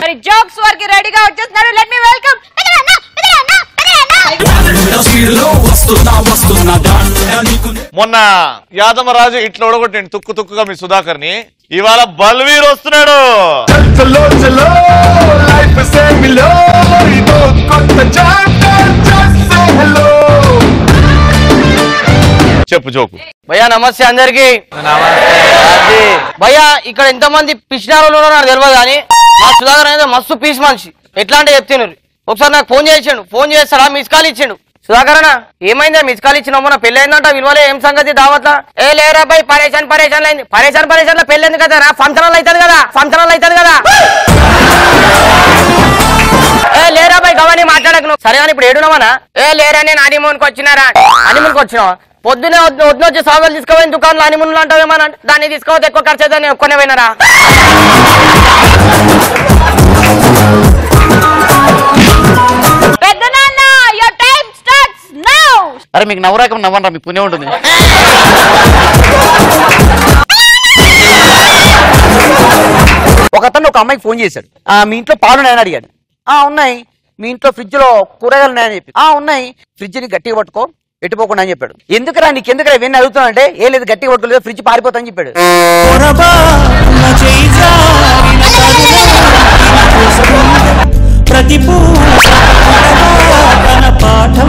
మరి జోక్స్ వారికి రెడీగా వచ్చేస్తున్నారు లెట్ మీ వెల్కమ్ మొన్న యాదమరాజు ఇట్లా ఓడగొట్టిండు తుక్కు తుక్కుగా మీ సుధాకర్ ని ఇవాళ బల్వీర్ వస్తున్నాడు చలో చలో లైఫ్ సే మిలో ఇదో కొత్త చాప్టర్ జస్ట్ సే హలో చెప్పు జోకు భయ్యా నమస్తే అందరికి భయ్యా ఇక్కడ ఎంతమంది పిచ్చినారులు ఉన్నారో నాకు తెలియదు కానీ మా సుధాకర్ అనేది మస్తు పీస్ మనిషి ఎట్లా అంటే చెప్తున్నాడు ఒకసారి నాకు ఫోన్ చేసిండు ఫోన్ చేస్తాడా మిస్ కాల్ ఇచ్చిండు సుధాకర్ అన్న ఏమైందా మిస్ కాల్ ఇచ్చిన మొన్న పెళ్లి అయిందంట విలువలే ఏం సంగతి దావత్లా ఏ లేరా బై పరేషాన్ పరేషాన్ అయింది పరేషాన్ పరేషాన్ లో పెళ్లి ఎందుకు కదా ఫంక్షనల్ అవుతుంది కదా ఫంక్షనల్ అవుతుంది కదా ఏ లేరా బై గవని మాట్లాడకు నువ్వు సరే అని ఇప్పుడు ఏడున్నావనా ఏ లేరా నేను హనీమూన్కి వచ్చినారా హనీమూన్కి వచ్చినావా పొద్దునే వద్దు వద్దు వచ్చి సాగులు తీసుకోపోయిన దుకాణంలో హనీమూన్లు అంటావేమని అంటే దాన్ని తీసుకోవద్దు ఎక్కువ ఖర్చు అవుతుంది ఒక్కనే పోయినారా పెద్ద నాన్న యువర్ టైం స్టార్ట్స్ నౌ అరే మీకు నవ్వరాకం నవ్వనరా మీకు పుణ్యం ఉంటుంది ఒక అతను ఒక అమ్మాయికి ఫోన్ చేశాడు ఆ మీ ఇంట్లో పాలు ఉన్నాయని అడిగాడు ఆ ఉన్నాయి మీ ఇంట్లో ఫ్రిడ్జ్ లో కూరగాయలు ఉన్నాయని చెప్పి ఆ ఉన్నాయి ఫ్రిడ్జ్ ని గట్టిగా పట్టుకో ఎట్టుపోకుండా అని చెప్పాడు ఎందుకురా నీకు ఎందుకురా ఇవన్నీ అడుగుతున్నా అంటే ఏ లేదు గట్టిగా పట్టుకోలేదు ఫ్రిడ్జ్ పారిపోతాని చెప్పాడు ప్రతి తన పాఠం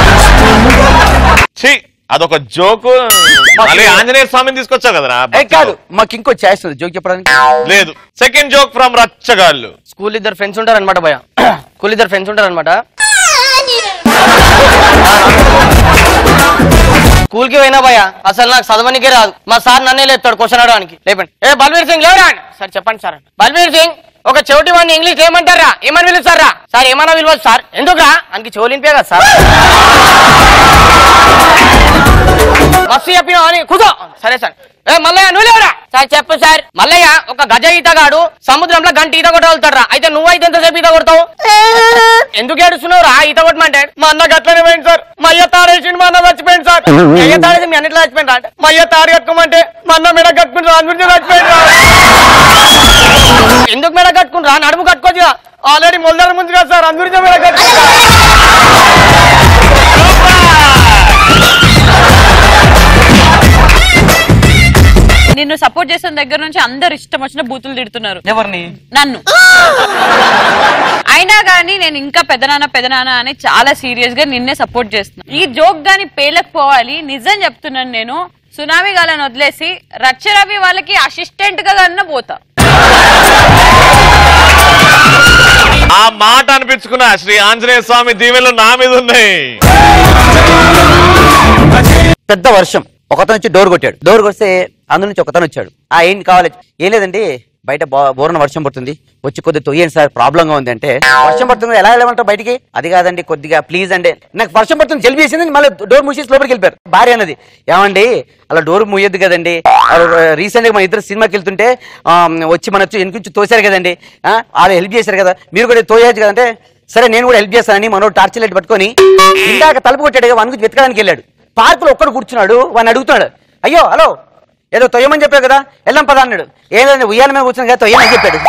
ఛీ అదొక జోకు మళ్ళీ ఆంజనేయ స్వామిని తీసుకొచ్చావు కదరా ఏ కాదు మాకు ఇంకో ఛాయిస్ ఉంది జోక్ చెప్పడానికి లేదు సెకండ్ జోక్ ఫ్రమ్ రచ్చగాళ్ళు స్కూల్ ఇద్దరు ఫ్రెండ్స్ ఉంటారు అనమాట భయ స్కూల్ ఇద్దరు ఫ్రెండ్స్ ఉంటారు అనమాట స్కూల్ కి పోయినా భయ అసలు నాకు చదవనికే రాదు మా సార్ నన్నే లేపుతాడు క్వశ్చన్ అడడానికి లేపండి ఏ బల్వీర్ సింగ్ లేవరా సార్ చెప్పండి సార్ బల్వీర్ సింగ్ ఒక చెవిటి వాడిని ఇంగ్లీష్ ఏమంటారా ఏమని పిలుస్తారా సార్ ఏమన్నా పిలవచ్చు సార్ ఎందుకురా అందుకే చెవులింపే కదా సార్ మస్తు చెప్పినా అని కూర్చో సరే సార్ ఏ మల్లయ్య నువ్వు లేవురా సార్ చెప్పు సార్ మల్లయ్య ఒక గజ ఈతగాడు సముద్రంలో గంట ఈత కొట్టగలుగుతారా అయితే నువ్వైతే ఎంతసేపు ఈత కొడతావు ఎందుకు ఏడుస్తున్నావు రా ఈత కొట్టమంటే మా అన్న గట్లనే పోయింది సార్ మా అయ్య తాడేసిండు మా అన్న చచ్చిపోయింది సార్ మీ అయ్య తాడేసి మీ అన్నిట్లో చచ్చిపోయింది అంటే మా అయ్య తాడు కట్టుకోమంటే మా అన్న మెడ కట్టుకుంటారు దాని గురించి చచ్చిపోయింది రా. ఎందుకు మెడ కట్టుకుంటారా నడుము కట్టుకోవచ్చు ఆల్రెడీ మొదలర ముందు కదా సార్ అందు గురించి మెడ కట్టుకుంటా నిన్ను సపోర్ట్ చేసిన దగ్గర నుంచి అందరు ఇష్టం వచ్చిన బూతులు తిడుతున్నారు ఎవరిని నన్ను అయినా గానీ నేను ఇంకా పెదనాన్న పెదనాన్న అని చాలా సీరియస్ గా నిన్నే సపోర్ట్ చేస్తున్నా ఈ జోక్ గాని పేలకపోవాలి నిజం చెప్తున్నాను నేను సునామీ గాలని వదిలేసి రచ్చరవి వాళ్ళకి అసిస్టెంట్ గా కన్నా పోతా ఆ మాట అనిపించుకున్న శ్రీ ఆంజనేయ స్వామి దీవెనలు నా మీద ఉన్నాయి పెద్ద వర్షం ఒకతను వచ్చి డోర్ కొట్టాడు డోర్ కొడితే అందులో నుంచి ఒకతను వచ్చాడు ఆ ఏంటి కావాలి ఏం లేదండి బయట బో- బోరున వర్షం పడుతుంది వచ్చి కొద్దిగా తొయ్యండి సార్ ప్రాబ్లం గా ఉంది అంటే వర్షం పడుతుంది ఎలా వెళ్ళమంటారు బయటికి అది కాదండి కొద్దిగా ప్లీజ్ అండి నాకు వర్షం పడుతుంది జల్బీ వేసింది మళ్ళీ డోర్ మూసేసి లోపలికి వెళ్ళిపోయారు భార్య అన్నది ఏమండి అలా డోర్ మూయొద్దు కదండి రీసెంట్ గా మన ఇద్దరు సినిమాకి వెళ్తుంటే ఆ, వచ్చి మన వెనక నుంచి తోశారు కదండి ఆ, వాళ్ళు హెల్ప్ చేశారు కదా మీరు కూడా తోయచ్చు కదంటే సరే నేను కూడా హెల్ప్ చేస్తానని మనోడు టార్చ్ లైట్ పట్టుకొని ఇందాక తలుపు కొట్టాడు వన్ గురించి వెతకడానికి వెళ్ళాడు పార్కులో ఒక్కడు కూర్చున్నాడు వాడిని అడుగుతున్నాడు అయ్యో హలో ఏదో తొయ్యమని చెప్పావు కదా వెళ్ళాం పదా అన్నాడు ఏదండి ఉయ్యాల మీద కూర్చున్నా కదా తొయ్యమని చెప్పాడు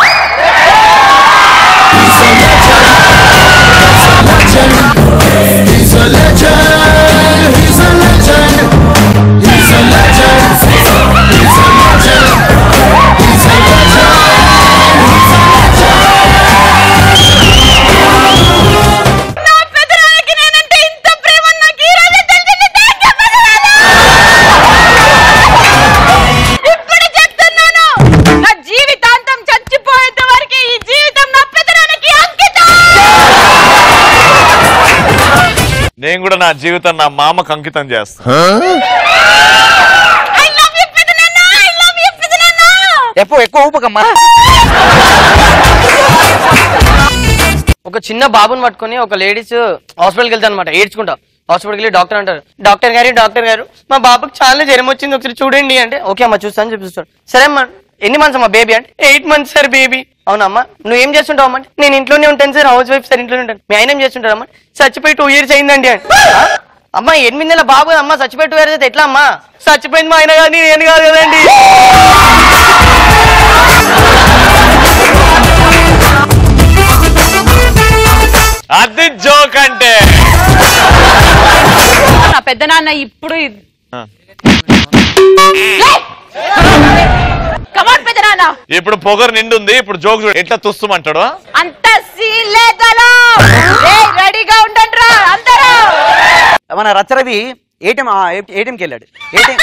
పెదనాన్నకి నేనంటే ఇంత ప్రేమ నాకు ఈ రోజే తెలిసింది. Thank you, పెదనాన్న. ఇప్పుడు చెప్తున్నాను నా జీవితాంతం చచ్చిపోయేంత వరకు ఈ జీవితం నా పెదనాన్నకి అంకితం నేను కూడా నా జీవితం నా మామకు అంకితం చేస్తా ఐ లవ్ యు పెదనాన్న ఐ లవ్ యు పెదనాన్న ఎక్కువ ఎక్కువ ఊపకమ్మా ఒక చిన్న బాబుని పట్టుకొని ఒక లేడీస్ హాస్పిటల్కి వెళ్తాను అనమాట ఏడ్చుకుంటా హాస్పిటల్కి వెళ్ళి డాక్టర్ అంటారు డాక్టర్ గారు డాక్టర్ గారు మా బాబుకి చాలా జ్వరం వచ్చింది ఒకసారి చూడండి అంటే ఓకే అమ్మా చూస్తాను చూపిస్తాడు సరే అమ్మా ఎన్ని మంత్స్ అమ్మా బేబీ అంటే ఎయిట్ మంత్స్ సార్ బేబీ అవునమ్మా నువ్వు ఏం చేస్తుంటావు అమ్మా అంటే, నేను ఇంట్లోనే ఉంటాను సార్ హౌస్ వైఫ్ సార్ ఇంట్లోనే ఉంటాను మీ ఆయన ఏం చేస్తుంటారు అమ్మా చచ్చిపోయి టూ ఇయర్స్ అయిందండి అంటే "ఆ? అమ్మా ఎనిమిది నెలల బాబు అమ్మా చచ్చిపోయి టూ ఇయర్స్ అయితే ఎట్లా అమ్మా చచ్చిపోయింది మా ఆయన కానీ నేను కాదు కదండి పెద్దనాన్న ఇప్పుడు ఆ. కమాన్ పెద్దనాన్న ఇప్పుడు పొగరు నిండుంది ఇప్పుడు జోక్ చూడు ఎట్లా తుస్తుమంటాడు అంత సీన్ లేదలో రెడీగా ఉండండి రా అందరూ మన రచ్చరవి ఏటీఎం ఏటీఎంకి వెళ్ళాడు ఏటీఎం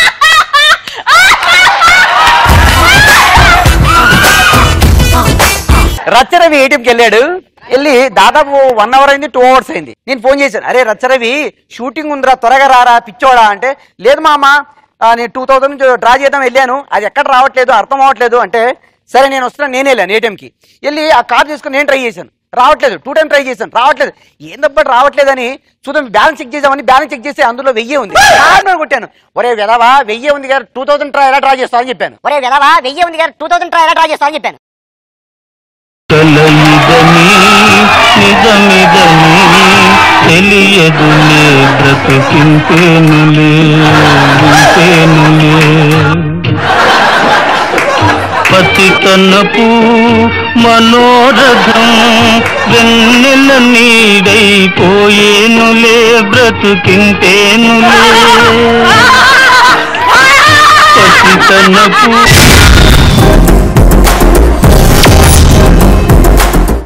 రచ్చరవి ఏటీఎంకి వెళ్ళాడు వెళ్ళి దాదాపు వన్ అవర్ అయింది టూ అవర్స్ అయింది నేను ఫోన్ చేశాను అరే రచ్చరవి షూటింగ్ ఉందిరా త్వరగా రారా పిచ్చోడా అంటే లేదు మామ ఆ, నేను టూ థౌసండ్ నుంచి డ్రా చేద్దాం వెళ్ళాను అది ఎక్కడ రావట్లేదు అర్థం అవ్వట్లేదు అంటే సరే నేను వస్తున్నా నేను వెళ్ళాను ఏటీఎంకి వెళ్ళి ఆ కార్ తీసుకుని నేను ట్రై చేశాను రావట్లేదు టూ టైం ట్రై చేశాను రావట్లేదు ఏందబ్బా రావట్లేదని చూద్దాం బ్యాలెన్స్ చెక్ చేద్దామని బ్యాలెన్స్ చెక్ చేస్తే అందులో వెయ్యి ఉంది నార్మల్ కొట్టాను ఒరే వెదవా వెయ్యి ఉంది గారు టూ థౌసండ్ ట్రై ఎలా డ్రా చేస్తా అని చెప్పాను ఒరే వెదవా వెయ్యి ఉంది గారు టూ థౌసండ్ ట్రై ఎలా డ్రా చేస్తా అని చెప్పాను కలయిదని నిజమిదని తెలియదులే బ్రతికింపేనులే ఉంపేనులే పతితనపు మనోరథం వెన్నెల నీడైపోయేనులే బ్రతుకింపేనులే పతితనపు